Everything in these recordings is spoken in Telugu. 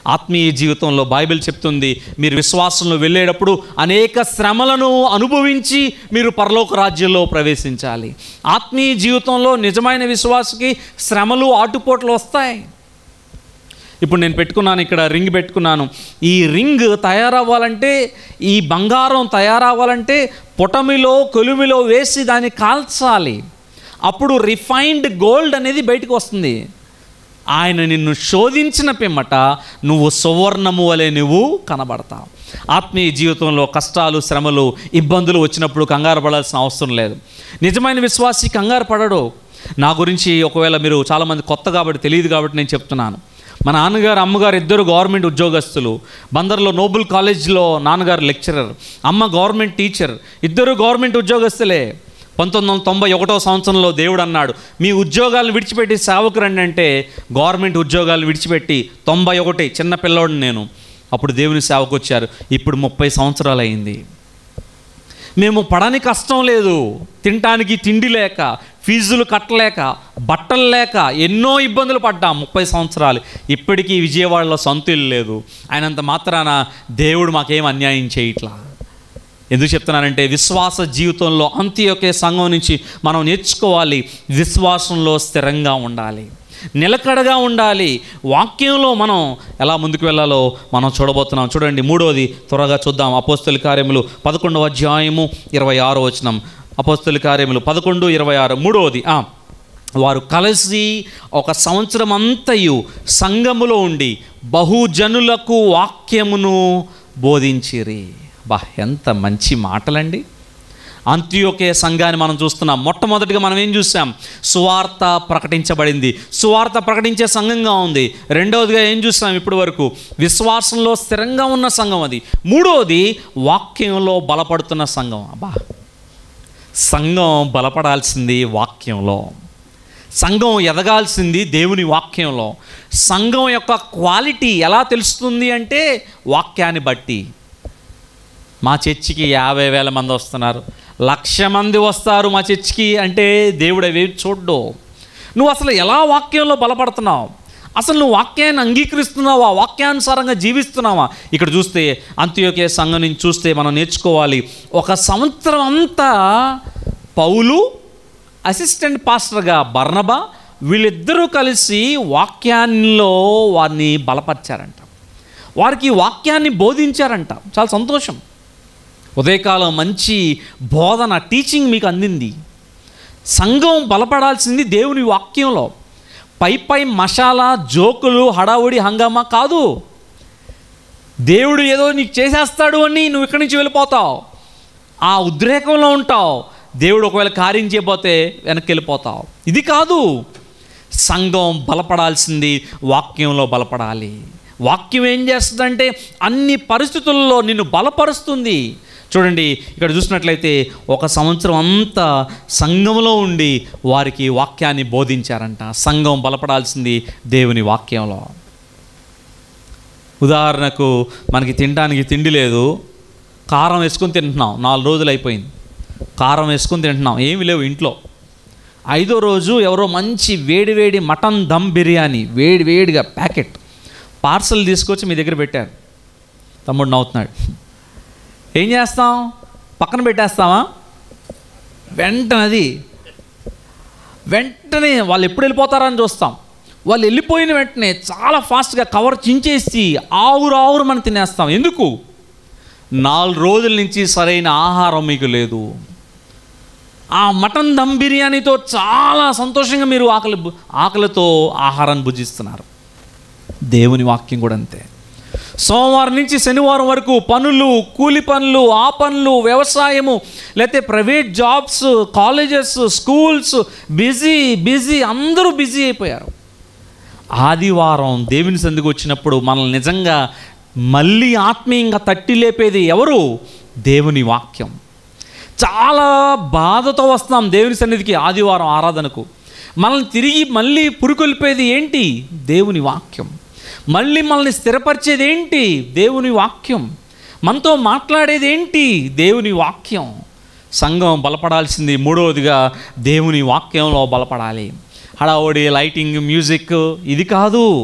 ఆత్మీయ జీవితంలో బైబిల్ చెప్తుంది మీరు విశ్వాసంలో వెళ్ళేటప్పుడు అనేక శ్రమలను అనుభవించి మీరు పరలోక రాజ్యంలో ప్రవేశించాలి ఆత్మీయ జీవితంలో నిజమైన విశ్వాసకి శ్రమలు ఆటుపోట్లు వస్తాయి ఇప్పుడు నేను పెట్టుకున్నాను ఇక్కడ రింగ్ పెట్టుకున్నాను ఈ రింగ్ తయారవ్వాలంటే ఈ బంగారం తయారవ్వాలంటే పొటమిలో కొలుమిలో వేసి దాన్ని కాల్చాలి అప్పుడు రిఫైన్డ్ గోల్డ్ అనేది బయటకు వస్తుంది ఆయన నిన్ను శోధించిన పిమ్మట నువ్వు సువర్ణము వలె నువ్వు కనబడతావు ఆత్మీయ జీవితంలో కష్టాలు శ్రమలు ఇబ్బందులు వచ్చినప్పుడు కంగారు పడాల్సిన అవసరం లేదు నిజమైన విశ్వాసి కంగారు పడడు నా గురించి ఒకవేళ మీరు చాలామంది కొత్త కాబట్టి తెలియదు కాబట్టి నేను చెప్తున్నాను మా నాన్నగారు అమ్మగారు ఇద్దరు గవర్నమెంట్ ఉద్యోగస్తులు బందర్లో నోబుల్ కాలేజ్లో నాన్నగారు లెక్చరర్ అమ్మ గవర్నమెంట్ టీచర్ ఇద్దరు గవర్నమెంట్ ఉద్యోగస్తులే పంతొమ్మిది వందల తొంభై ఒకటో సంవత్సరంలో దేవుడు అన్నాడు మీ ఉద్యోగాలను విడిచిపెట్టి సేవకు రండి అంటే గవర్నమెంట్ ఉద్యోగాలు విడిచిపెట్టి తొంభై ఒకటి చిన్న పిల్లోడిని నేను అప్పుడు దేవుని సేవకు వచ్చారు ఇప్పుడు ముప్పై సంవత్సరాలు అయింది మేము పడని కష్టం లేదు తినటానికి తిండి లేక ఫీజులు కట్టలేక బట్టలు లేక ఎన్నో ఇబ్బందులు పడ్డాం ముప్పై సంవత్సరాలు ఇప్పటికీ విజయవాడలో సొంత ఇల్లు లేదు ఆయనంత మాత్రాన దేవుడు మాకేం అన్యాయం చేయట్లా ఎందుకు చెప్తున్నానంటే విశ్వాస జీవితంలో అంత్యోకే సంఘం నుంచి మనం నేర్చుకోవాలి విశ్వాసంలో స్థిరంగా ఉండాలి నిలకడగా ఉండాలి వాక్యంలో మనం ఎలా ముందుకు వెళ్ళాలో మనం చూడబోతున్నాం చూడండి మూడోది త్వరగా చూద్దాం అపోస్తుల కార్యములు పదకొండవ అధ్యాయము ఇరవై ఆరో వచనం అపోస్తుల కార్యములు పదకొండు ఇరవై ఆరు మూడవది ఆ, వారు కలిసి ఒక సంవత్సరం అంతయు సంఘములో ఉండి బహుజనులకు వాక్యమును బోధించిరి బా ఎంత మంచి మాటలండి అంత్యోకే సంఘాన్ని మనం చూస్తున్నాం మొట్టమొదటిగా మనం ఏం చూసాం సువార్త ప్రకటించబడింది సువార్త ప్రకటించే సంఘంగా ఉంది రెండవదిగా ఏం చూసాం ఇప్పటి వరకు విశ్వాసంలో స్థిరంగా ఉన్న సంఘం అది మూడవది వాక్యంలో బలపడుతున్న సంఘం అబ్బా సంఘం బలపడాల్సింది వాక్యంలో సంఘం ఎదగాల్సింది దేవుని వాక్యంలో సంఘం యొక్క క్వాలిటీ ఎలా తెలుస్తుంది అంటే వాక్యాన్ని బట్టి మా చర్చికి యాభై వేల మంది వస్తున్నారు లక్ష మంది వస్తారు మా చర్చికి అంటే దేవుడు అవి చూడ్డు నువ్వు అసలు ఎలా వాక్యంలో బలపడుతున్నావు అసలు నువ్వు వాక్యాన్ని అంగీకరిస్తున్నావా వాక్యానుసారంగా జీవిస్తున్నావా ఇక్కడ చూస్తే అంత్యోకే సంఘం నుంచి చూస్తే మనం నేర్చుకోవాలి ఒక సంవత్సరం అంతా పౌలు అసిస్టెంట్ పాస్టర్గా బర్నబా వీళ్ళిద్దరూ కలిసి వాక్యాల్లో వారిని బలపరిచారంట వారికి వాక్యాన్ని బోధించారంట చాలా సంతోషం ఉదయకాలం మంచి బోధన టీచింగ్ మీకు అందింది సంఘం బలపడాల్సింది దేవుని వాక్యంలో పై పై మసాలా జోకులు హడావుడి హంగామా కాదు దేవుడు ఏదో నీకు చేసేస్తాడు అని నువ్వు ఇక్కడి నుంచి వెళ్ళిపోతావు ఆ ఉద్రేకంలో ఉంటావు దేవుడు ఒకవేళ కార్యం చేయబోతే వెనక్కి వెళ్ళిపోతావు ఇది కాదు సంఘం బలపడాల్సింది వాక్యంలో బలపడాలి వాక్యం ఏం చేస్తుందంటే అన్ని పరిస్థితుల్లో నిన్ను బలపరుస్తుంది చూడండి ఇక్కడ చూసినట్లయితే ఒక సంవత్సరం అంతా సంఘంలో ఉండి వారికి వాక్యాన్ని బోధించారంట సంఘం బలపడాల్సింది దేవుని వాక్యంలో ఉదాహరణకు మనకి తినడానికి తిండి లేదు కారం వేసుకొని తింటున్నాం నాలుగు రోజులు అయిపోయింది కారం వేసుకొని తింటున్నాం ఏమి లేవు ఇంట్లో ఐదో రోజు ఎవరో మంచి వేడి వేడి మటన్ దమ్ బిర్యానీ వేడి వేడిగా ప్యాకెట్ పార్సల్ తీసుకొచ్చి మీ దగ్గర పెట్టారు తమ్ముడు నవ్వుతున్నాడు ఏం చేస్తాం పక్కన పెట్టేస్తామా వెంటనే అది వెంటనే వాళ్ళు ఎప్పుడు వెళ్ళిపోతారా అని చూస్తాం వాళ్ళు వెళ్ళిపోయిన వెంటనే చాలా ఫాస్ట్గా కవర్ చించేసి ఆవురు ఆవురు మనం తినేస్తాం ఎందుకు నాలుగు రోజుల నుంచి సరైన ఆహారం మీకు లేదు ఆ మటన్ దమ్ బిర్యానీతో చాలా సంతోషంగా మీరు ఆకలి భు- ఆకలితో ఆహారాన్ని భుజిస్తున్నారు దేవుని వాక్యం కూడా అంతే సోమవారం నుంచి శనివారం వరకు పనులు కూలి పనులు ఆ పనులు వ్యవసాయము లేకపోతే private jobs colleges schools busy busy అందరూ బిజీ అయిపోయారు ఆదివారం దేవుని సందికి వచ్చినప్పుడు మనల్ని నిజంగా మళ్ళీ ఆత్మీయంగా తట్టి లేపేది ఎవరు దేవుని వాక్యం చాలా బాధతో వస్తాం దేవుని సన్నిధికి ఆదివారం ఆరాధనకు మనల్ని తిరిగి మళ్ళీ పురుకొల్పేది ఏంటి దేవుని వాక్యం మళ్ళీ మనల్ని స్థిరపరిచేది ఏంటి దేవుని వాక్యం మనతో మాట్లాడేది ఏంటి దేవుని వాక్యం సంఘం బలపడాల్సింది మూడవదిగా దేవుని వాక్యంలో బలపడాలి హడావుడి లైటింగ్ మ్యూజిక్ ఇది కాదు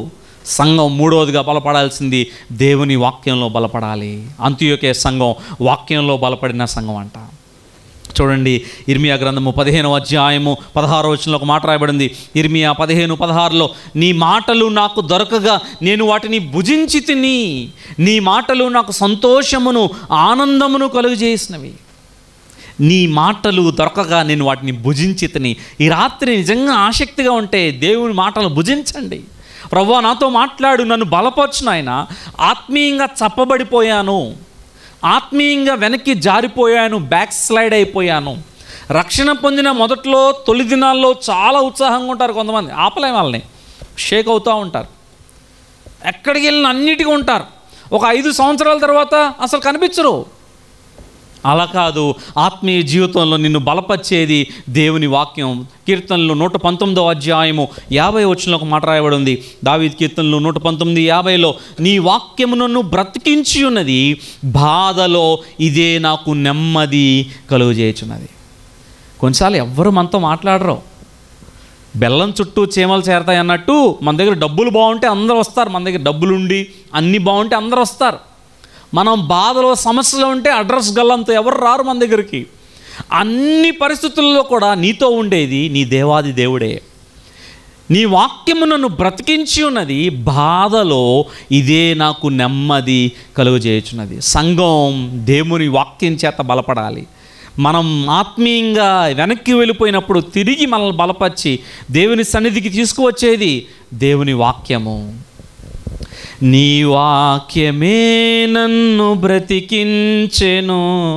సంఘం మూడవదిగా బలపడాల్సింది దేవుని వాక్యంలో బలపడాలి అంత్యోకే సంఘం వాక్యంలో బలపడిన సంఘం అంట చూడండి ఇర్మియా గ్రంథము పదిహేను అధ్యాయము పదహారు వచనంలో ఒక మాట రాయబడింది ఇర్మియా పదిహేను పదహారులో నీ మాటలు నాకు దొరకగా నేను వాటిని భుజించి తిని నీ మాటలు నాకు సంతోషమును ఆనందమును కలుగజేసినవి నీ మాటలు దొరకగా నేను వాటిని భుజించి తిని ఈ రాత్రి నిజంగా ఆసక్తిగా ఉంటే దేవుని మాటలు భుజించండి ప్రభు నాతో మాట్లాడు నన్ను బలపరచు నాయన ఆత్మీయంగా చప్పబడిపోయాను ఆత్మీయంగా వెనక్కి జారిపోయాను బ్యాక్ స్లైడ్ అయిపోయాను రక్షణ పొందిన మొదట్లో తొలి దినాల్లో చాలా ఉత్సాహంగా ఉంటారు కొంతమంది ఆపలే వాళ్ళని షేక్ అవుతూ ఉంటారు ఎక్కడికి వెళ్ళిన అన్నిటికీ ఉంటారు ఒక ఐదు సంవత్సరాల తర్వాత అసలు కనిపించరు అలా కాదు ఆత్మీయ జీవితంలో నిన్ను బలపరిచేది దేవుని వాక్యం కీర్తనలు నూట పంతొమ్మిదో అధ్యాయము యాభై వచ్చిన ఒక మాట రాయబడి ఉంది దావీద్ కీర్తనలు నూట పంతొమ్మిది యాభైలో నీ వాక్యము నన్ను బ్రతికించి ఉన్నది బాధలో ఇదే నాకు నెమ్మది కలుగజేయుచున్నది కొన్నిసార్లు ఎవ్వరు మనతో మాట్లాడరు బెల్లం చుట్టూ చీమలు చేరతాయి అన్నట్టు మన దగ్గర డబ్బులు బాగుంటే అందరూ వస్తారు మన దగ్గర డబ్బులుండి అన్నీ బాగుంటే అందరూ వస్తారు మనం బాధలో సమస్యలు ఉంటే అడ్రస్ గల్లంతో ఎవరు రారు మన దగ్గరికి అన్ని పరిస్థితుల్లో కూడా నీతో ఉండేది నీ దేవాది దేవుడే నీ వాక్యము నన్ను బ్రతికించి ఉన్నది బాధలో ఇదే నాకు నెమ్మది కలుగజేయుచున్నది సంఘం దేవుని వాక్యం చేత బలపడాలి మనం ఆత్మీయంగా వెనక్కి వెళ్ళిపోయినప్పుడు తిరిగి మనల్ని బలపరిచి దేవుని సన్నిధికి తీసుకువచ్చేది దేవుని వాక్యము నీ వాక్యమే నన్ను బ్రతికించెను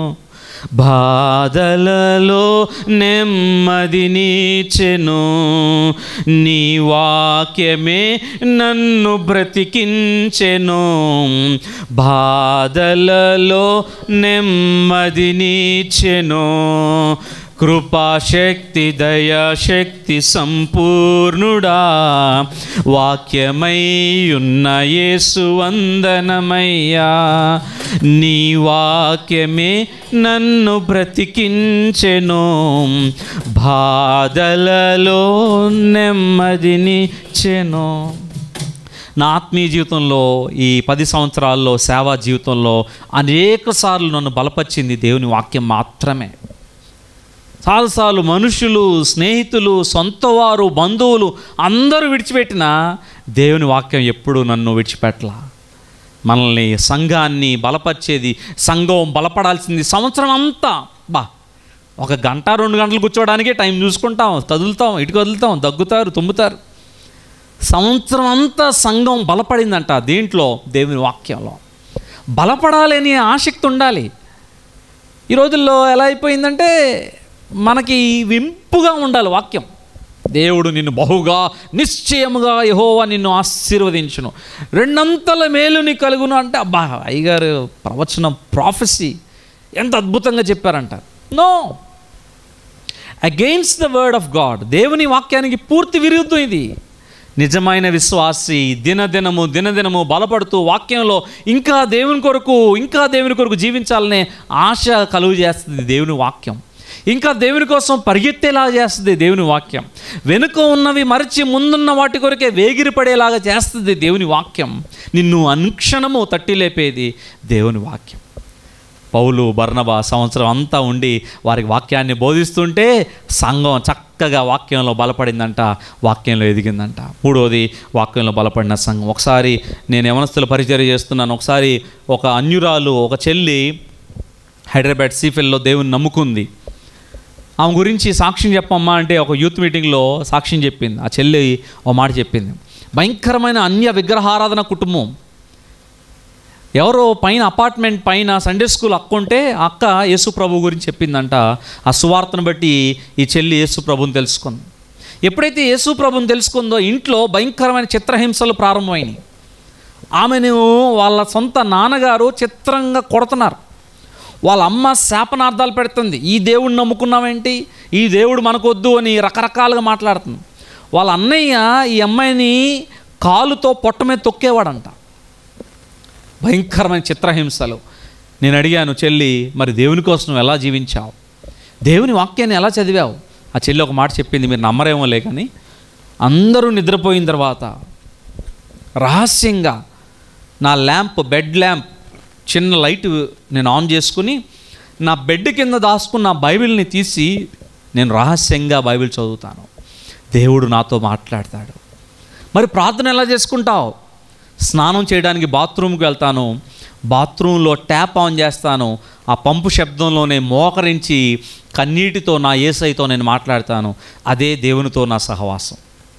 బాధలలో నెమ్మదినిచెను నీ వాక్యమే నన్ను బ్రతికించెను బాధలలో నెమ్మదినిచెను కృపాశక్తి దయాశక్తి సంపూర్ణుడా వాక్యమై ఉన్న యేసు వందనమయ్యా నీ వాక్యమే నన్ను బ్రతికించెను బాధలలో నెమ్మదినిచ్చెను నా ఆత్మీయ జీవితంలో ఈ పది సంవత్సరాల్లో సేవా జీవితంలో అనేక సార్లు నన్ను బలపరిచింది దేవుని వాక్యం మాత్రమే చాలాసార్లు మనుషులు స్నేహితులు సొంతవారు బంధువులు అందరూ విడిచిపెట్టిన దేవుని వాక్యం ఎప్పుడూ నన్ను విడిచిపెట్టలా మనల్ని సంఘాన్ని బలపరిచేది సంఘం బలపడాల్సింది సంవత్సరం అంతా బా ఒక గంట రెండు గంటలు కూర్చోవడానికే టైం చూసుకుంటాం కదులుతాం ఇటుకు వదులుతాం దగ్గుతారు తుమ్ముతారు సంవత్సరం అంతా సంఘం బలపడిందంట దీంట్లో దేవుని వాక్యంలో బలపడాలి అనే ఆసక్తి ఉండాలి ఈ రోజుల్లో ఎలా అయిపోయిందంటే మనకి వింపుగా ఉండాలి వాక్యం దేవుడు నిన్ను బహుగా నిశ్చయముగా యహోవా నిన్ను ఆశీర్వదించును రెండంతల మేలు నీ కలుగును అంటే అబ్బా అయ్యగారు ప్రవచనం ప్రాఫెసీ ఎంత అద్భుతంగా చెప్పారంట no against the word of God దేవుని వాక్యానికి పూర్తి విరుద్ధం ఇది నిజమైన విశ్వాసి దినదినము దినదినము బలపడుతూ వాక్యంలో ఇంకా దేవుని కొరకు ఇంకా దేవుని కొరకు జీవించాలనే ఆశ కలుగు చేస్తుంది దేవుని వాక్యం ఇంకా దేవుని కోసం పరిగెత్తేలా చేస్తుంది దేవుని వాక్యం వెనుక ఉన్నవి మరచి ముందున్న వాటి కొరకే వేగిరిపడేలాగా చేస్తుంది దేవుని వాక్యం నిన్ను అనుక్షణము తట్టి లేపేది దేవుని వాక్యం పౌలు బర్ణబా సంవత్సరం అంతా ఉండి వారికి వాక్యాన్ని బోధిస్తుంటే సంఘం చక్కగా వాక్యంలో బలపడిందంట వాక్యంలో ఎదిగిందంట మూడోది వాక్యంలో బలపడిన సంఘం ఒకసారి నేను యవనస్తుల పరిచర్య చేస్తున్నాను ఒకసారి ఒక అన్యురాలు ఒక చెల్లి హైదరాబాద్ సీఫెల్లో దేవుని నమ్ముకుంది ఆమె గురించి సాక్ష్యం చెప్పమ్మా అంటే ఒక యూత్ మీటింగ్లో సాక్ష్యం చెప్పింది ఆ చెల్లి ఓ మాట చెప్పింది భయంకరమైన అన్య విగ్రహారాధన కుటుంబం ఎవరో పైన అపార్ట్మెంట్ పైన సండే స్కూల్ అక్క ఉంటే ఆ అక్క యేసు ప్రభు గురించి చెప్పిందంట ఆ సువార్తను బట్టి ఈ చెల్లి యేసు ప్రభుని తెలుసుకుంది ఎప్పుడైతే యేసు ప్రభుని తెలుసుకుందో ఇంట్లో భయంకరమైన చిత్రహింసలు ప్రారంభమైనాయి ఆమెను వాళ్ళ సొంత నాన్నగారు చిత్రంగా కొడుతున్నారు వాళ్ళ అమ్మ శాపనార్థాలు పెడుతుంది ఈ దేవుడిని నమ్ముకున్నామేంటి ఈ దేవుడు మనకొద్దు అని రకరకాలుగా మాట్లాడుతుంది వాళ్ళ అన్నయ్య ఈ అమ్మాయిని కాలుతో పొట్ట మీద తొక్కేవాడంట భయంకరమైన చిత్రహింసలు నేను అడిగాను చెల్లి మరి దేవుని కోసం నువ్వు ఎలా జీవించావు దేవుని వాక్యాన్ని ఎలా చదివావు ఆ చెల్లి ఒక మాట చెప్పింది మీరు నమ్మరేమో లే కానీ అందరూ నిద్రపోయిన తర్వాత రహస్యంగా నా ల్యాంప్ బెడ్ ల్యాంప్ చిన్న లైట్ నేను ఆన్ చేసుకుని నా బెడ్ కింద దాచుకున్న బైబిల్ని తీసి నేను రహస్యంగా బైబిల్ చదువుతాను దేవుడు నాతో మాట్లాడతాడు మరి ప్రార్థన ఎలా చేసుకుంటావు స్నానం చేయడానికి బాత్రూమ్కి వెళ్తాను బాత్రూంలో ట్యాప్ ఆన్ చేస్తాను ఆ పంపు శబ్దంలోనే మోకరించి కన్నీటితో నా ఏసైతో నేను మాట్లాడతాను అదే దేవునితో నా సహవాసం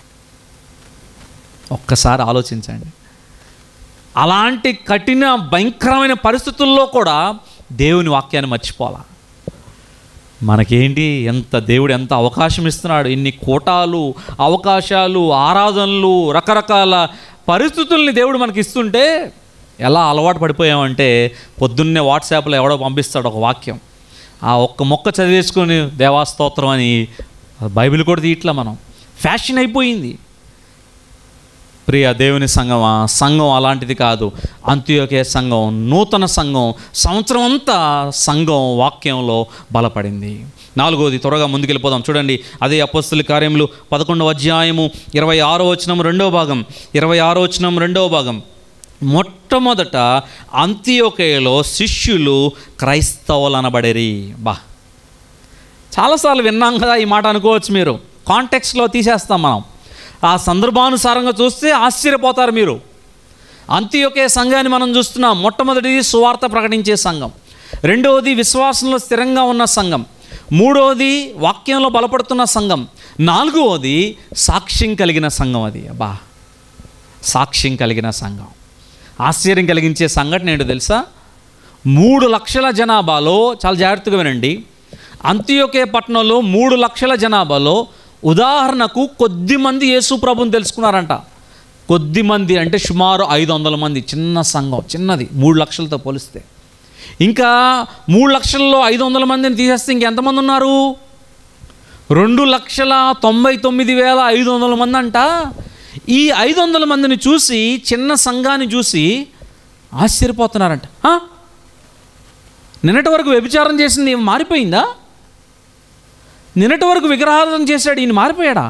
ఒక్కసారి ఆలోచించండి అలాంటి కఠిన భయంకరమైన పరిస్థితుల్లో కూడా దేవుని వాక్యాన్ని మర్చిపోవాలా మనకేంటి ఎంత దేవుడు ఎంత అవకాశం ఇస్తున్నాడు ఇన్ని కోటాలు అవకాశాలు ఆరాధనలు రకరకాల పరిస్థితుల్ని దేవుడు మనకి ఇస్తుంటే ఎలా అలవాటు పడిపోయామంటే పొద్దున్నే వాట్సాప్లో ఎవడో పంపిస్తాడు ఒక వాక్యం ఆ ఒక్క మొక్క చదివేసుకొని దేవాస్తోత్రం అని బైబిల్ కూడా తీయట్లా మనం ఫ్యాషన్ అయిపోయింది ప్రియ దేవుని సంఘమా సంఘం అలాంటిది కాదు అంత్యోకే సంఘం నూతన సంఘం సంవత్సరం అంతా సంఘం వాక్యంలో బలపడింది నాలుగోది త్వరగా ముందుకెళ్ళిపోదాం చూడండి అదే అపస్తుల కార్యములు పదకొండవ అధ్యాయము ఇరవై ఆరో వచనం రెండవ భాగం ఇరవై ఆరో వచనం రెండవ భాగం మొట్టమొదట అంత్యోకేయలో శిష్యులు క్రైస్తవులు అనబడేరి బా చాలాసార్లు విన్నాం కదా ఈ మాట అనుకోవచ్చు మీరు కాంటెక్స్లో తీసేస్తాం మనం ఆ సందర్భానుసారంగా చూస్తే ఆశ్చర్యపోతారు మీరు అంత్యోకే సంఘాన్ని మనం చూస్తున్నాం మొట్టమొదటిది సువార్త ప్రకటించే సంఘం రెండవది విశ్వాసంలో స్థిరంగా ఉన్న సంఘం మూడవది వాక్యంలో బలపడుతున్న సంఘం నాలుగవది సాక్ష్యం కలిగిన సంఘం అది అబ్బా సాక్ష్యం కలిగిన సంఘం ఆశ్చర్యం కలిగించే సంఘటన ఏంటో తెలుసా మూడు లక్షల జనాభాలో చాలా జాగ్రత్తగా వినండి అంత్యోకే పట్టణంలో మూడు లక్షల జనాభాలో ఉదాహరణకు కొద్ది మంది యేసు ప్రభుని తెలుసుకున్నారంట కొద్ది మంది అంటే సుమారు ఐదు వందల మంది చిన్న సంఘం చిన్నది మూడు లక్షలతో పోలిస్తే ఇంకా మూడు లక్షల్లో ఐదు వందల మందిని తీసేస్తే ఇంకెంతమంది ఉన్నారు రెండు లక్షల తొంభై తొమ్మిది వేల ఐదు వందల మంది అంట ఈ ఐదు వందల మందిని చూసి చిన్న సంఘాన్ని చూసి ఆశ్చర్యపోతున్నారంట "ఆ? నిన్నటి వరకు వ్యభిచారం చేసింది ఏం మారిపోయిందా నిన్నటి వరకు విగ్రహారాధన చేశాడు ఈయన మారిపోయాడా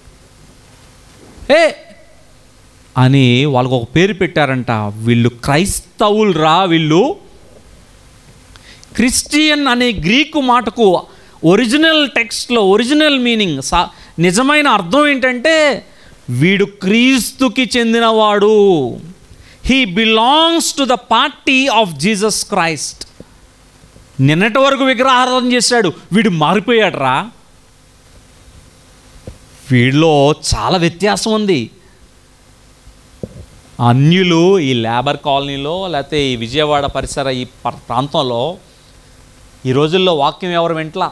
ఏ అని వాళ్ళకు ఒక పేరు పెట్టారంట వీళ్ళు క్రైస్తవులు రా వీళ్ళు క్రిస్టియన్ అనే గ్రీకు మాటకు ఒరిజినల్ టెక్స్ట్లో ఒరిజినల్ మీనింగ్ సా నిజమైన అర్థం ఏంటంటే వీడు క్రీస్తుకి చెందినవాడు he belongs to the party of Jesus Christ నిన్నటి వరకు విగ్రహారాధన చేశాడు వీడు మారిపోయాడు రా వీడిలో చాలా వ్యత్యాసం ఉంది అన్యులు ఈ లేబర్ కాలనీలో లేకపోతే ఈ విజయవాడ పరిసర ఈ ప- ప్రాంతంలో ఈ రోజుల్లో వాక్యం ఎవరు వెంట్లా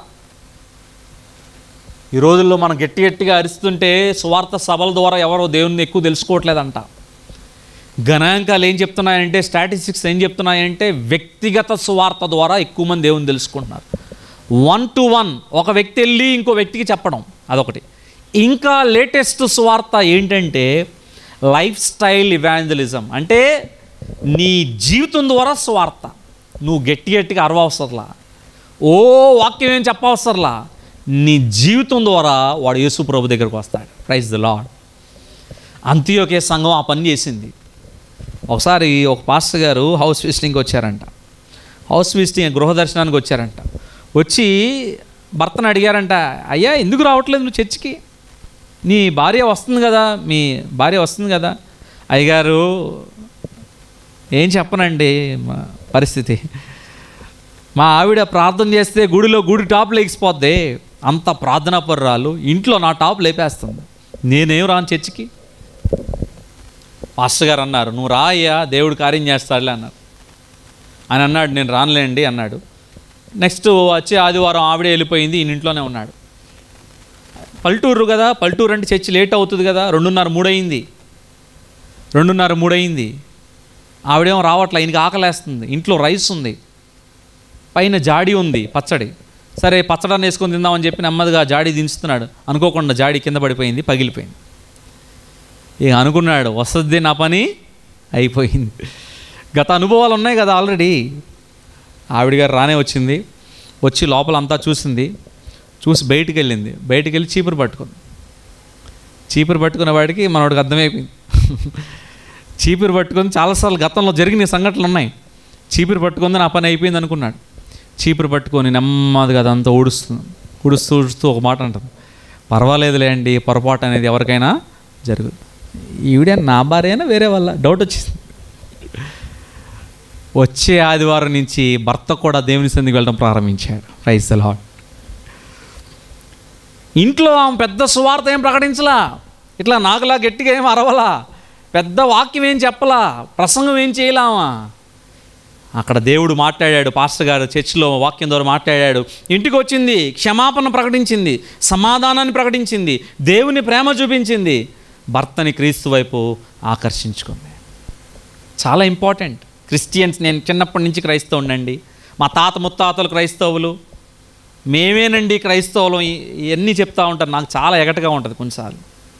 ఈ రోజుల్లో మనం గట్టి గట్టిగా అరుస్తుంటే సువార్త సభల ద్వారా ఎవరో దేవుణ్ణి ఎక్కువ తెలుసుకోవట్లేదంట గణాంకాలు ఏం చెప్తున్నాయంటే స్టాటిస్టిక్స్ ఏం చెప్తున్నాయంటే వ్యక్తిగత సువార్త ద్వారా ఎక్కువ మంది దేవుని తెలుసుకుంటున్నారు వన్ టు వన్ ఒక వ్యక్తి వెళ్ళి ఇంకో వ్యక్తికి చెప్పడం అదొకటి ఇంకా లేటెస్ట్ సువార్త ఏంటంటే లైఫ్ స్టైల్ ఇవాంజలిజం అంటే నీ జీవితం ద్వారా స్వార్థ నువ్వు గట్టి గట్టిగా అరవవసరలా ఓ వాక్యం ఏం చెప్పవసరలా నీ జీవితం ద్వారా వాడు యేసు ప్రభు దగ్గరకు వస్తాడు ప్రైజ్ ద లాడ్ అంత్యోకే సంఘం ఆ పని చేసింది ఒకసారి ఒక పాస్టర్ గారు హౌస్ విజిటింగ్కి వచ్చారంట హౌస్ విజిటింగ్ గృహ దర్శనానికి వచ్చారంట వచ్చి భర్తను అడిగారంట అయ్యా ఎందుకు రావట్లేదు నువ్వు చర్చికి నీ భార్య వస్తుంది కదా మీ భార్య వస్తుంది కదా అయ్యగారు ఏం చెప్పనండి మా పరిస్థితి మా ఆవిడ ప్రార్థన చేస్తే గుడిలో గుడి టాప్ లేకపోద్ది అంత ప్రార్థనా పర్రాలు ఇంట్లో నా టాప్ లేపేస్తుంది నేనేం రాను చర్చికి పాస్టర్ గారు అన్నారు నువ్వు రా అయ్యా దేవుడు కార్యం చేస్తాడులే అన్నారు ఆయన అన్నాడు నేను రానులేండి అన్నాడు నెక్స్ట్ వచ్చే ఆదివారం ఆవిడే వెళ్ళిపోయింది ఈయన ఇంట్లోనే ఉన్నాడు పల్లెటూరు కదా పల్లెటూరు అంటే చర్చి లేట్ అవుతుంది కదా రెండున్నర మూడయింది రెండున్నర మూడయింది ఆవిడేమో రావట్లే ఈయనకి ఆకలేస్తుంది ఇంట్లో రైస్ ఉంది పైన జాడి ఉంది పచ్చడి సరే పచ్చడాన్ని వేసుకొని తిందామని చెప్పి నెమ్మదిగా జాడి దించుతున్నాడు అనుకోకుండా జాడి కింద పడిపోయింది పగిలిపోయింది ఇక అనుకున్నాడు వస్తుంది నా పని అయిపోయింది గత అనుభవాలు ఉన్నాయి కదా ఆల్రెడీ ఆవిడ గారు రానే వచ్చింది వచ్చి లోపల అంతా చూసింది చూసి బయటికి వెళ్ళింది బయటికి వెళ్ళి చీపురు పట్టుకుంది చీపురు పట్టుకున్న వాడికి మనోడికి అర్థమైపోయింది చీపిరి పట్టుకొని చాలాసార్లు గతంలో జరిగిన సంఘటనలు ఉన్నాయి చీపిరి పట్టుకుంది నా పని అయిపోయింది అనుకున్నాడు చీపిరి పట్టుకొని నెమ్మదిగా అదంతా ఊడుస్తుంది ఊడుస్తూ ఊడుస్తూ ఒక మాట అంటుంది పర్వాలేదులే అండి పొరపాటు అనేది ఎవరికైనా జరుగుతుంది ఈవిడే నా భార్యనా వేరే వాళ్ళ డౌట్ వచ్చింది వచ్చే ఆదివారం నుంచి భర్త కూడా దేవుని సందికి వెళ్ళడం ప్రారంభించాడు ప్రైజ్ ద లాడ్ ఇంట్లో ఆమె పెద్ద సువార్త ఏం ప్రకటించలా ఇట్లా నాకులా గట్టిగా ఏం అరవలా పెద్ద వాక్యం ఏం చెప్పలా ప్రసంగం ఏం చేయలామా అక్కడ దేవుడు మాట్లాడాడు పాస్టర్ గారు చర్చిలో వాక్యం ద్వారా మాట్లాడాడు ఇంటికి వచ్చింది క్షమాపణ ప్రకటించింది సమాధానాన్ని ప్రకటించింది దేవుని ప్రేమ చూపించింది భర్తని క్రీస్తు వైపు ఆకర్షించుకుంది చాలా ఇంపార్టెంట్ క్రిస్టియన్స్ నేను చిన్నప్పటి నుంచి క్రైస్తవునండి మా తాత ముత్తాతలు క్రైస్తవులు మేమేనండి క్రైస్తవులం ఇ- ఇవన్నీ చెప్తా ఉంటారు నాకు చాలా ఎగటగా ఉంటుంది కొన్నిసార్లు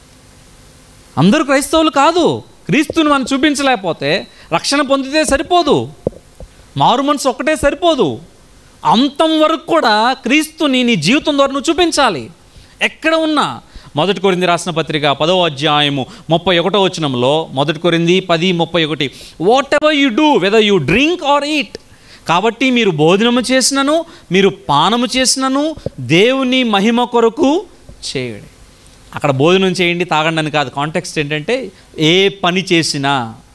అందరూ క్రైస్తవులు కాదు క్రీస్తుని మనం చూపించలేకపోతే రక్షణ పొందితే సరిపోదు మారు మనసు ఒక్కటే సరిపోదు అంతం వరకు కూడా క్రీస్తుని నీ జీవితం ద్వారా నువ్వు చూపించాలి ఎక్కడ ఉన్నా మొదటి కొరింది రాసిన పత్రిక పదో అధ్యాయము ముప్పై ఒకటో వచనంలో మొదటి కొరింది పది ముప్పై ఒకటి whatever you do whether you drink or eat కాబట్టి మీరు భోజనము చేసినను మీరు పానము చేసినను దేవుని మహిమ కొరకు చేయడి అక్కడ భోజనం చేయండి తాగండి అని కాదు కాంటెక్స్ట్ ఏంటంటే ఏ పని చేసినా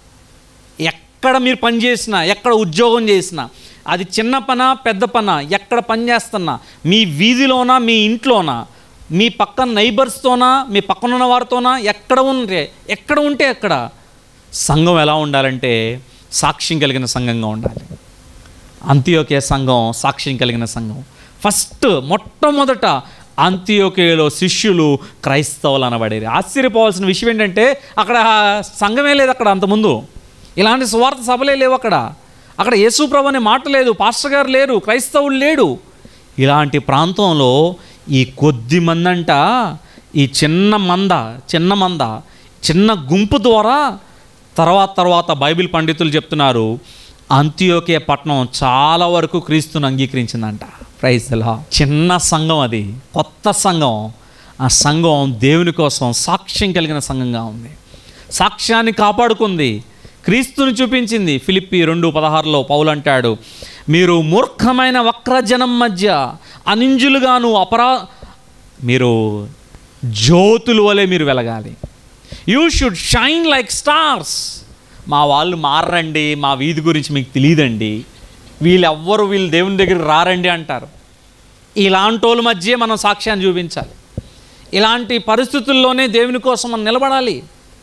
ఎక్కడ మీరు పని చేసినా ఎక్కడ ఉద్యోగం చేసినా అది చిన్న పన పెద్ద పన ఎక్కడ పని చేస్తున్నా మీ వీధిలోనా మీ ఇంట్లోనా మీ పక్కన నైబర్స్తోనా మీ పక్కన ఉన్న వారితోనా ఎక్కడ ఉంటే ఎక్కడ ఉంటే ఎక్కడ సంఘం ఎలా ఉండాలంటే సాక్ష్యం కలిగిన సంఘంగా ఉండాలి అంత్యోకే సంఘం సాక్ష్యం కలిగిన సంఘం ఫస్ట్ మొట్టమొదట అంత్యోకేలో శిష్యులు క్రైస్తవులు అనబడేది ఆశ్చర్యపోవాల్సిన విషయం ఏంటంటే అక్కడ సంఘమే లేదు అక్కడ అంతకుముందు ఇలాంటి స్వార్థ సభలే లేవు అక్కడ అక్కడ యేసుప్రభు అనే మాట లేదు పాస్టర్ గారు లేరు క్రైస్తవులు లేడు ఇలాంటి ప్రాంతంలో ఈ కొద్ది మందంట ఈ చిన్న మంద చిన్న మంద చిన్న గుంపు ద్వారా తర్వాత తర్వాత బైబిల్ పండితులు చెప్తున్నారు అంత్యోకే పట్టణం చాలా వరకు క్రీస్తుని అంగీకరించిందంట ప్రైజ్ లా చిన్న సంఘం అది కొత్త సంఘం ఆ సంఘం దేవుని కోసం సాక్ష్యం కలిగిన సంఘంగా ఉంది సాక్ష్యాన్ని కాపాడుకుంది క్రీస్తుని చూపించింది ఫిలిప్పి రెండు పదహారులో పౌలు అంటాడు మీరు మూర్ఖమైన వక్రజనం మధ్య అనింజులుగాను అపరా మీరు జ్యోతుల వలె మీరు వెలగాలి you should shine like stars మా వాళ్ళు మారండి మా వీధి గురించి మీకు తెలియదండి వీళ్ళెవ్వరు వీళ్ళు దేవుని దగ్గరికి రారండి అంటారు ఇలాంటి వాళ్ళ మధ్య మనం సాక్ష్యాన్ని చూపించాలి ఇలాంటి పరిస్థితుల్లోనే దేవుని కోసం మనం నిలబడాలి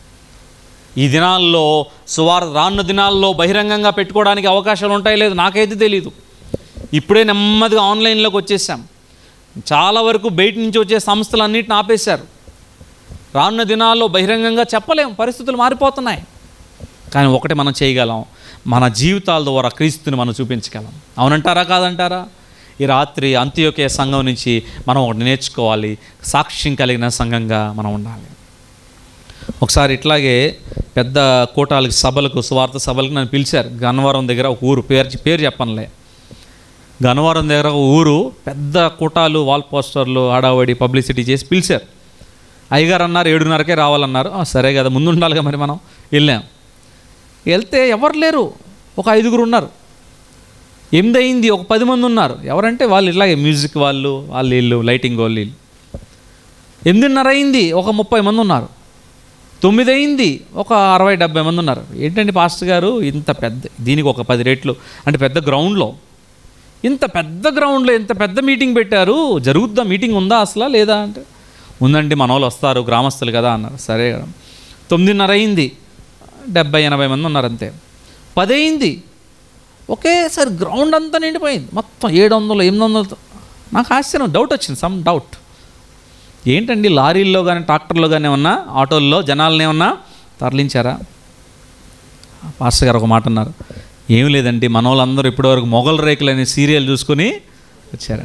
ఈ దినాల్లో సువార్ రానున్న దినాల్లో బహిరంగంగా పెట్టుకోవడానికి అవకాశాలు ఉంటాయి లేదు నాకైతే తెలీదు ఇప్పుడే నెమ్మదిగా ఆన్లైన్లోకి వచ్చేసాం చాలా వరకు బయట నుంచి వచ్చే సంస్థలన్నిటిని ఆపేశారు రానున్న దినాల్లో బహిరంగంగా చెప్పలేం పరిస్థితులు మారిపోతున్నాయి కానీ ఒకటి మనం చేయగలం మన జీవితాల ద్వారా క్రీస్తుని మనం చూపించగలం అవునంటారా కాదంటారా ఈ రాత్రి అంత్యోకే సంఘం నుంచి మనం ఒకటి నేర్చుకోవాలి సాక్ష్యం కలిగిన సంఘంగా మనం ఉండాలి ఒకసారి ఇట్లాగే పెద్ద కూటాలకి సభలకు స్వార్థ సభలకు నన్ను పిలిచారు గన్నవరం దగ్గర ఒక ఊరు పేరు పేరు చెప్పనులే గన్నవరం దగ్గర ఒక ఊరు పెద్ద కూటాలు వాల్ పోస్టర్లు హడావడి పబ్లిసిటీ చేసి పిలిచారు అయ్యగారు అన్నారు ఏడున్నరకే రావాలన్నారు "ఆ, సరే కదా ముందు ఉండాలిగా మరి మనం వెళ్ళాం వెళ్తే ఎవరు లేరు ఒక ఐదుగురు ఉన్నారు ఎనిమిది అయింది ఒక పది మంది ఉన్నారు ఎవరంటే వాళ్ళు ఇట్లాగే మ్యూజిక్ వాళ్ళు వాళ్ళు వీళ్ళు లైటింగ్ వాళ్ళు వీళ్ళు ఎనిమిదిన్నర అయింది ఒక ముప్పై మంది ఉన్నారు తొమ్మిది అయింది ఒక అరవై డెబ్బై మంది ఉన్నారు ఏంటండి పాస్టర్ గారు ఇంత పెద్ద దీనికి ఒక పది రేట్లు అంటే పెద్ద గ్రౌండ్లో ఇంత పెద్ద గ్రౌండ్లో ఇంత పెద్ద మీటింగ్ పెట్టారు జరుగుద్దా మీటింగ్ ఉందా అసలు లేదా అంటే ఉందండి మన వాళ్ళు వస్తారు గ్రామస్తులు కదా అన్నారు సరే తొమ్మిదిన్నర అయింది డెబ్బై ఎనభై మంది ఉన్నారు అంతే పది అయింది ఒకేసారి గ్రౌండ్ అంతా నిండిపోయింది మొత్తం ఏడు వందలు ఎనిమిది వందలతో నాకు ఆశ్చర్యం డౌట్ వచ్చింది సమ్ డౌట్ ఏంటండి లారీల్లో కానీ ట్రాక్టర్లో కానీ ఏమన్నా ఆటోల్లో జనాలని ఏమన్నా తరలించారా పాస్టర్ గారు ఒక మాట అన్నారు ఏం లేదండి మన వాళ్ళందరూ ఇప్పటివరకు మొగల్ రేకులు అనే సీరియల్ చూసుకొని వచ్చారు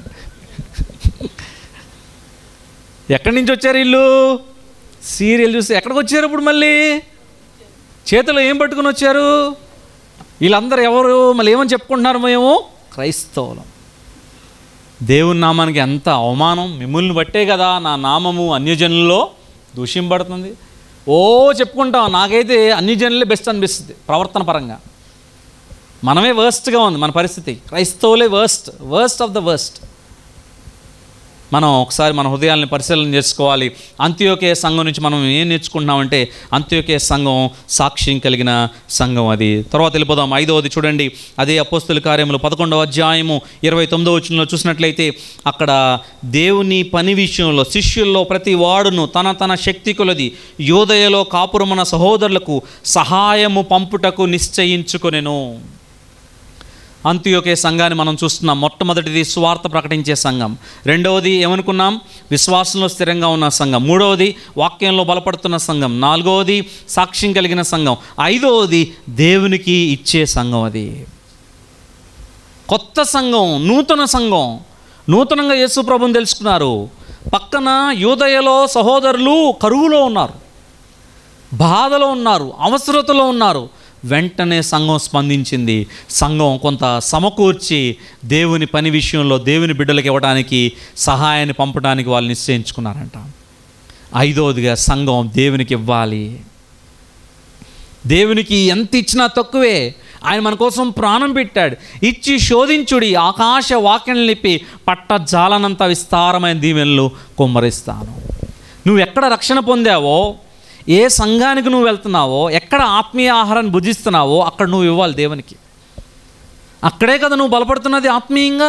ఎక్కడి నుంచి వచ్చారు వీళ్ళు సీరియల్ చూసి ఎక్కడికి వచ్చారు ఇప్పుడు మళ్ళీ చేతిలో ఏం పట్టుకుని వచ్చారు వీళ్ళందరూ ఎవరు మళ్ళీ ఏమని చెప్పుకుంటున్నారు మేము క్రైస్తవులం దేవుని నామానికి ఎంత అవమానం మిమ్మల్ని బట్టే కదా నా నామము అన్యజనుల్లో దూషింపడుతుంది ఓ చెప్పుకుంటాం నాకైతే అన్ని జనులే బెస్ట్ అనిపిస్తుంది ప్రవర్తన పరంగా మనమే వర్స్ట్గా ఉంది మన పరిస్థితి క్రైస్తవులే worst worst of the worst మనం ఒకసారి మన హృదయాల్ని పరిశీలన చేసుకోవాలి అంత్యోకే సంఘం నుంచి మనం ఏం నేర్చుకుంటున్నామంటే అంత్యోకే సంఘం సాక్ష్యం కలిగిన సంఘం అది తర్వాత వెళ్ళిపోదాం ఐదవది చూడండి అదే అపోస్తుల కార్యములు పదకొండవ అధ్యాయము ఇరవై తొమ్మిదవ వచనంలో చూసినట్లయితే అక్కడ దేవుని పని విషయంలో శిష్యుల్లో ప్రతి వాడును తన తన శక్తి కొలది యోదయలో కాపురమున సహోదరులకు సహాయము పంపుటకు నిశ్చయించుకొనెను అంత్యోకే సంఘాన్ని మనం చూస్తున్నాం మొట్టమొదటిది స్వార్థ ప్రకటించే సంఘం రెండవది ఏమనుకున్నాం విశ్వాసంలో స్థిరంగా ఉన్న సంఘం మూడవది వాక్యంలో బలపడుతున్న సంఘం నాలుగవది సాక్ష్యం కలిగిన సంఘం ఐదవది దేవునికి ఇచ్చే సంఘం అది కొత్త సంఘం నూతన సంఘం నూతనంగా యేసు ప్రభుని తెలుసుకున్నారు పక్కన యూదయలో సహోదరులు కరువులో ఉన్నారు బాధలో ఉన్నారు అవసరతలో ఉన్నారు వెంటనే సంఘం స్పందించింది సంఘం కొంత సమకూర్చి దేవుని పని విషయంలో దేవుని బిడ్డలకు ఇవ్వడానికి సహాయాన్ని పంపడానికి వాళ్ళు నిశ్చయించుకున్నారంట ఐదవదిగా సంఘం దేవునికి ఇవ్వాలి దేవునికి ఎంత ఇచ్చినా తక్కువే ఆయన మన కోసం ప్రాణం పెట్టాడు ఇచ్చి శోధించుడి ఆకాశ వాక్యం నిలిపి పట్ట జాలనంత విస్తారమైన దీవెనలు కుమ్మరిస్తాను నువ్వు ఎక్కడ రక్షణ పొందావో ఏ సంఘానికి నువ్వు వెళ్తున్నావో ఎక్కడ ఆత్మీయ ఆహారాన్ని భుజిస్తున్నావో అక్కడ నువ్వు ఇవ్వాలి దేవునికి అక్కడే కదా నువ్వు బలపడుతున్నది ఆత్మీయంగా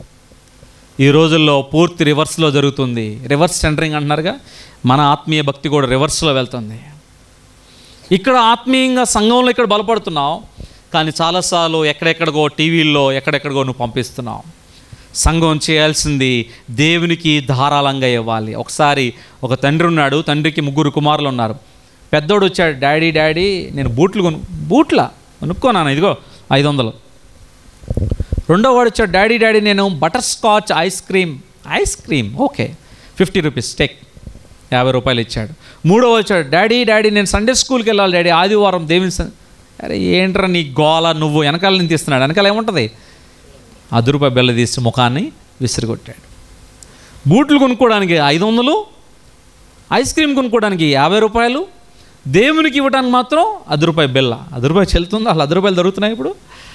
ఈ రోజుల్లో పూర్తి రివర్స్లో జరుగుతుంది రివర్స్ సెంటరింగ్ అంటున్నారుగా మన ఆత్మీయ భక్తి కూడా రివర్స్లో వెళ్తుంది ఇక్కడ ఆత్మీయంగా సంఘంలో ఇక్కడ బలపడుతున్నావు కానీ చాలాసార్లు ఎక్కడెక్కడికో టీవీల్లో ఎక్కడెక్కడికో నువ్వు పంపిస్తున్నావు సంఘం చేయాల్సింది దేవునికి ధారాళంగా ఇవ్వాలి ఒకసారి ఒక తండ్రి ఉన్నాడు తండ్రికి ముగ్గురు కుమారులు ఉన్నారు పెద్దోడు వచ్చాడు డాడీ డాడీ నేను బూట్లు కొను బూట్లా కొనుక్కోనాను ఇదిగో ఐదు వందలు రెండో వాడు వచ్చాడు డాడీ డాడీ నేను butterscotch ice cream ice cream okay fifty rupees take యాభై రూపాయలు ఇచ్చాడు మూడో వచ్చాడు డాడీ డాడీ నేను సండే స్కూల్కి వెళ్ళాలి డాడీ ఆదివారం దేవుని సన్-" అరే ఏంట్రా నీ గోల నువ్వు వెనకాల నుంచి తీస్తున్నాడు వెనకాల ఏముంటుంది అది రూపాయి బెల్ల తీసి ముఖాన్ని విసిరిగొట్టాడు బూట్లు కొనుక్కోవడానికి ఐదు వందలు ఐస్ క్రీమ్ కొనుక్కోవడానికి యాభై రూపాయలు దేవునికి ఇవ్వడానికి మాత్రం అది రూపాయి బెల్ల అది రూపాయి చెల్లుతుందా అసలు అది రూపాయలు దొరుకుతున్నాయి ఇప్పుడు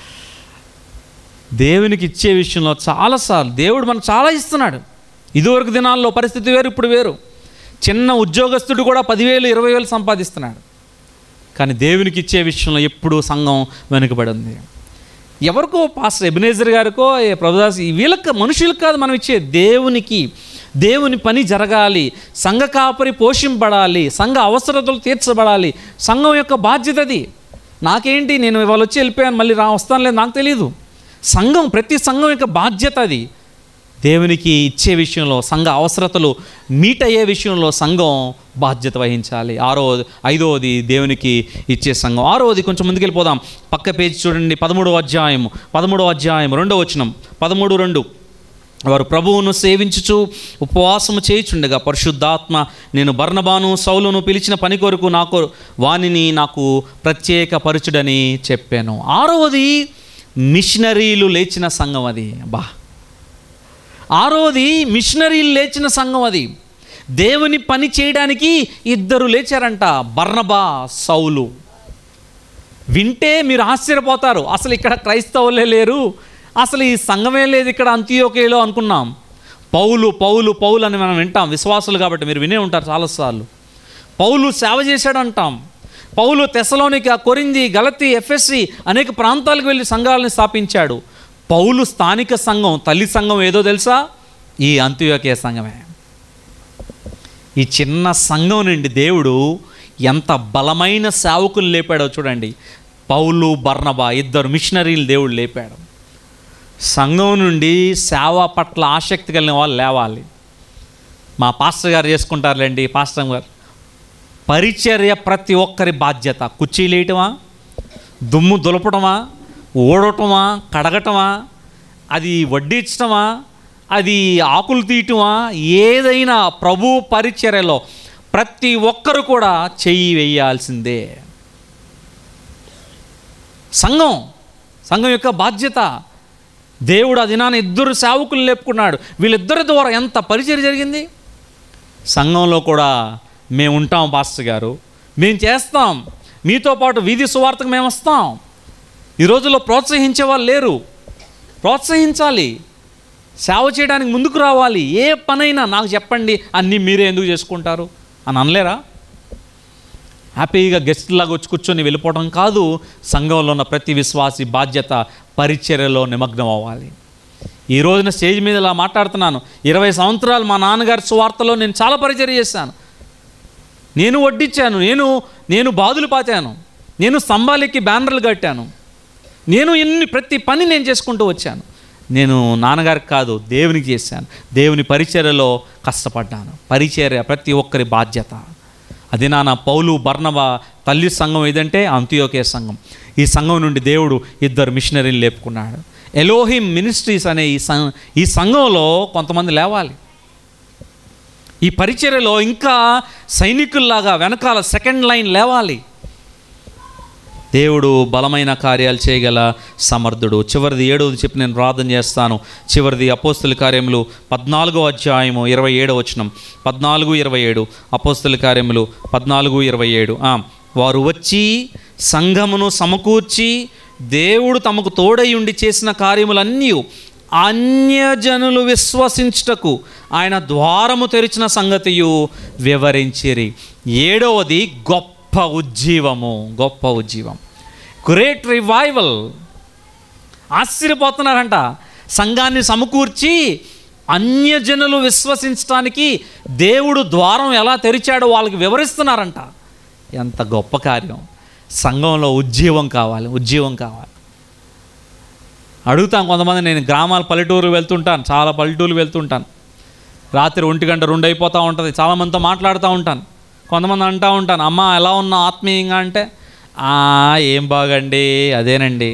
దేవునికి ఇచ్చే విషయంలో చాలాసార్లు దేవుడు మనకు చాలా ఇస్తున్నాడు ఇదివరకు దినాల్లో పరిస్థితి వేరు ఇప్పుడు వేరు చిన్న ఉద్యోగస్తుడు కూడా పదివేలు ఇరవై వేలు సంపాదిస్తున్నాడు కానీ దేవునికి ఇచ్చే విషయంలో ఎప్పుడూ సంఘం వెనుకబడి ఉంది ఎవరికో పాస్టర్ ఎబినేజర్ గారికో ఏ ప్రభుదాస్ ఈ వీళ్ళకి మనుషులకు కాదు మనం ఇచ్చే దేవునికి దేవుని పని జరగాలి సంఘ కాపరి పోషింపబడాలి సంఘ అవసరతలు తీర్చబడాలి సంఘం యొక్క బాధ్యత అది నాకేంటి నేను ఇవాళ వచ్చి వెళ్ళిపోయాను మళ్ళీ రా వస్తాను లేదు నాకు తెలియదు సంఘం ప్రతి సంఘం యొక్క బాధ్యత అది దేవునికి ఇచ్చే విషయంలో సంఘ అవసరతలు మీట్ అయ్యే విషయంలో సంఘం బాధ్యత వహించాలి ఆరో ఐదవది దేవునికి ఇచ్చే సంఘం ఆరోది కొంచెం ముందుకెళ్ళిపోదాం పక్క పేజీ చూడండి పదమూడవ అధ్యాయం పదమూడవ అధ్యాయం రెండవ వచనం పదమూడు రెండు వారు ప్రభువును సేవించుచు ఉపవాసము చేయుచుండగా పరిశుద్ధాత్మ నేను బర్ణబాను సౌలును పిలిచిన పని కొరకు నాకు వానిని నాకు ప్రత్యేక పరుచుడని చెప్పాను ఆరవది మిషనరీలు లేచిన సంఘం అది బా ఆరోది మిషనరీలు లేచిన సంఘం అది దేవుని పని చేయడానికి ఇద్దరు లేచారంట బర్నబా సౌలు వింటే మీరు ఆశ్చర్యపోతారు అసలు ఇక్కడ క్రైస్తవులే లేరు అసలు ఈ సంఘమే లేదు ఇక్కడ అంత్యోకేలో అనుకున్నాం పౌలు పౌలు పౌలు అని మనం వింటాం విశ్వాసులు కాబట్టి మీరు వినే ఉంటారు చాలాసార్లు పౌలు సేవ చేశాడు అంటాం పౌలు తెసలోనిక కొరింది గలతి ఎఫ్ఎస్సి అనేక ప్రాంతాలకు వెళ్ళి సంఘాలను స్థాపించాడు పౌలు స్థానిక సంఘం తల్లి సంఘం ఏదో తెలుసా ఈ అంత్యోకే సంఘమే ఈ చిన్న సంఘం నుండి దేవుడు ఎంత బలమైన సేవకులు లేపాడో చూడండి పౌలు బర్నబా ఇద్దరు మిషనరీలు దేవుడు లేపాడు సంఘం నుండి సేవ పట్ల ఆసక్తి కలిగిన వాళ్ళు లేవాలి మా పాస్టర్ గారు చేసుకుంటారులేండి పాస్టర్ గారు పరిచర్య ప్రతి ఒక్కరి బాధ్యత కుర్చీలు వేయటమా దుమ్ము దులపటమా ఓడటమా కడగటమా అది వడ్డించటమా అది ఆకులు తీయటమా ఏదైనా ప్రభు పరిచర్యలో ప్రతి ఒక్కరు కూడా చెయ్యి వేయాల్సిందే సంఘం సంఘం యొక్క బాధ్యత దేవుడు ఆ దినాన ఇద్దరు సేవకులు లేపుకున్నాడు వీళ్ళిద్దరి ద్వారా ఎంత పరిచయం జరిగింది సంఘంలో కూడా మేము ఉంటాం పాస్టర్ గారు మేము చేస్తాం మీతో పాటు వీధి సువార్తకు మేము వస్తాం ఈ రోజుల్లో ప్రోత్సహించే వాళ్ళు లేరు ప్రోత్సహించాలి సేవ చేయడానికి ముందుకు రావాలి ఏ పనైనా నాకు చెప్పండి అన్నీ మీరే ఎందుకు చేసుకుంటారు అని అనలేరా హ్యాపీగా గెస్ట్ లాగా వచ్చి కూర్చొని వెళ్ళిపోవడం కాదు సంఘంలో ఉన్న ప్రతి విశ్వాసి బాధ్యత పరిచర్యలో నిమగ్నం అవ్వాలి ఈ రోజున స్టేజ్ మీద ఇలా మాట్లాడుతున్నాను ఇరవై సంవత్సరాలు మా నాన్నగారి సువార్తలో నేను చాలా పరిచర్య చేశాను నేను వడ్డించాను నేను నేను బాదులు పాతాను నేను స్తంభాలెక్కి బ్యానర్లు కట్టాను నేను ఇన్ని ప్రతి పని నేను చేసుకుంటూ వచ్చాను నేను నాన్నగారికి కాదు దేవునికి చేశాను దేవుని పరిచర్యలో కష్టపడ్డాను పరిచర్య ప్రతి ఒక్కరి బాధ్యత అది నాన్న పౌలు బర్ణవ తల్లి సంఘం ఏదంటే అంత్యోకే సంఘం ఈ సంఘం నుండి దేవుడు ఇద్దరు మిషనరీలు లేపుకున్నాడు ఎలోహిం మినిస్ట్రీస్ అనే ఈ సం ఈ సంఘంలో కొంతమంది లేవాలి ఈ పరిచర్యలో ఇంకా సైనికుల్లాగా వెనకాల సెకండ్ లైన్ లేవాలి దేవుడు బలమైన కార్యాలు చేయగల సమర్థుడు చివరిది ఏడవది చెప్పి నేను ప్రార్థన చేస్తాను చివరిది అపోస్తుల కార్యములు పద్నాలుగో అధ్యాయము ఇరవై ఏడవ వచనం పద్నాలుగు ఇరవై ఏడు అపోస్తుల కార్యములు పద్నాలుగు ఇరవై ఏడు ఆ, వారు వచ్చి సంఘమును సమకూర్చి దేవుడు తమకు తోడై ఉండి చేసిన కార్యములన్నీ అన్యజనులు విశ్వసించుటకు ఆయన ద్వారము తెరిచిన సంగతియు వివరించిరి ఏడవది గొప్ప ఉజ్జీవము గొప్ప ఉజ్జీవం గ్రేట్ రివైవల్ ఆశ్చర్యపోతున్నారంట సంఘాన్ని సమకూర్చి అన్యజనులు విశ్వసించడానికి దేవుడు ద్వారం ఎలా తెరిచాడో వాళ్ళకి వివరిస్తున్నారంట ఎంత గొప్ప కార్యం సంఘంలో ఉజ్జీవం కావాలి ఉజ్జీవం కావాలి అడుగుతాం కొంతమంది నేను గ్రామాల పల్లెటూరు వెళ్తుంటాను చాలా పల్లెటూరు వెళ్తుంటాను రాత్రి ఒంటి గంట రెండు అయిపోతూ ఉంటుంది చాలామందితో మాట్లాడుతూ ఉంటాను కొంతమంది అంటూ ఉంటాను అమ్మ ఎలా ఉన్నా ఆత్మీయంగా అంటే "ఆ, ఏం బాగండి అదేనండి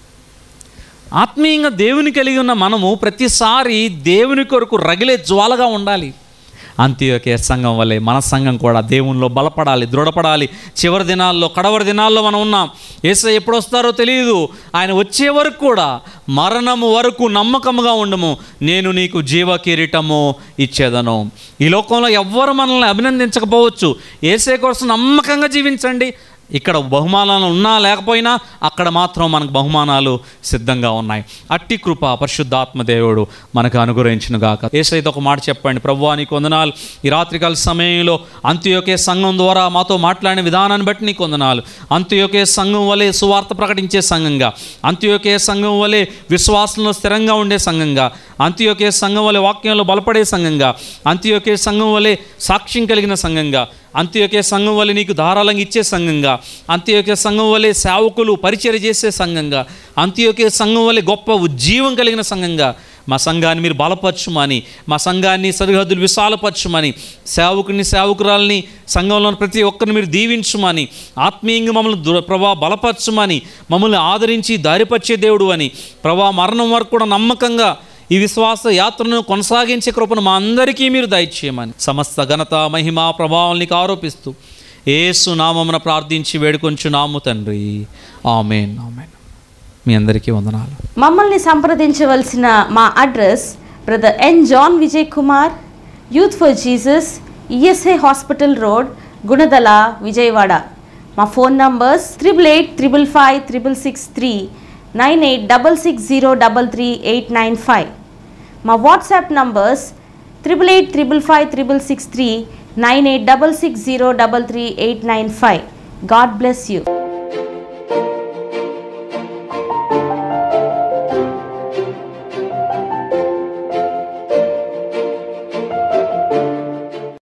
ఆత్మీయంగా దేవుని కలిగి ఉన్న మనము ప్రతిసారి దేవుని కొరకు రగిలే జ్వాలగా ఉండాలి అంత్యోకే సంఘం వల్లే మన సంఘం కూడా దేవునిలో బలపడాలి దృఢపడాలి చివరి దినాల్లో కడవరి దినాల్లో మనం ఉన్నాం ఏసై ఎప్పుడు వస్తారో తెలియదు ఆయన వచ్చే వరకు కూడా మరణము వరకు నమ్మకముగా ఉండము నేను నీకు జీవ కిరీటము ఇచ్చేదను ఈ లోకంలో ఎవ్వరు మనల్ని అభినందించకపోవచ్చు ఏసే కోసం నమ్మకంగా జీవించండి ఇక్కడ బహుమానాలు ఉన్నా లేకపోయినా అక్కడ మాత్రం మనకు బహుమానాలు సిద్ధంగా ఉన్నాయి అట్టి కృప పరిశుద్ధాత్మ దేవుడు మనకు అనుగ్రహించిన గాక ఏసైతే ఒక మాట చెప్పండి ప్రభువా నీకు వందనాలు ఈ రాత్రికాల సమయంలో అంత్యోకే సంఘం ద్వారా మాతో మాట్లాడిన విధానాన్ని బట్టి నీకు వందనాలు అంత్యోకే సంఘం వలె సువార్త ప్రకటించే సంఘంగా అంత్యోకే సంఘం వలె విశ్వాసంలో స్థిరంగా ఉండే సంఘంగా అంత్యోకే సంఘం వలె వాక్యంలో బలపడే సంఘంగా అంత్యోకే సంఘం వలె సాక్ష్యం కలిగిన సంఘంగా అంత్యోకే సంఘం వల్ల నీకు ధారాళంగా ఇచ్చే సంఘంగా అంత్యోకే సంఘం వల్లే సేవకులు పరిచయం చేసే సంఘంగా అంత్యోకే సంఘం వల్లే గొప్ప ఉజ్జీవం కలిగిన సంఘంగా మా సంఘాన్ని మీరు బలపరచుమని మా సంఘాన్ని సరిహద్దులు విశాలపరచుమని సేవకుని సేవకురాలని సంఘంలో ప్రతి ఒక్కరిని మీరు దీవించుమని ఆత్మీయంగా మమ్మల్ని దుర ప్రభా బలపరచుమని మమ్మల్ని ఆదరించి దారిపరిచే దేవుడు అని ప్రభా మరణం వరకు కూడా నమ్మకంగా ఈ విశ్వాస యాత్రను కొనసాగించే కృపను మా అందరికీ మీరు దయచేయమని సమస్త ఘనత మహిమ ప్రభావం నీకు ఆరోపిస్తూ ఏసు నామమున ప్రార్థించి వేడుకొంచున్నాము తండ్రి ఆమెన్ ఆమెన్ మీ అందరికీ వందనాలు మమ్మల్ని సంప్రదించవలసిన మా address brother N John Vijay Kumar youth for Jesus ESI hospital road Gunadala Vijayawada మా phone numbers triple eight triple five triple six three nine eight double six zero double three eight nine five మా WhatsApp numbers triple eight triple five triple six three nine eight double six zero double three eight nine five God bless you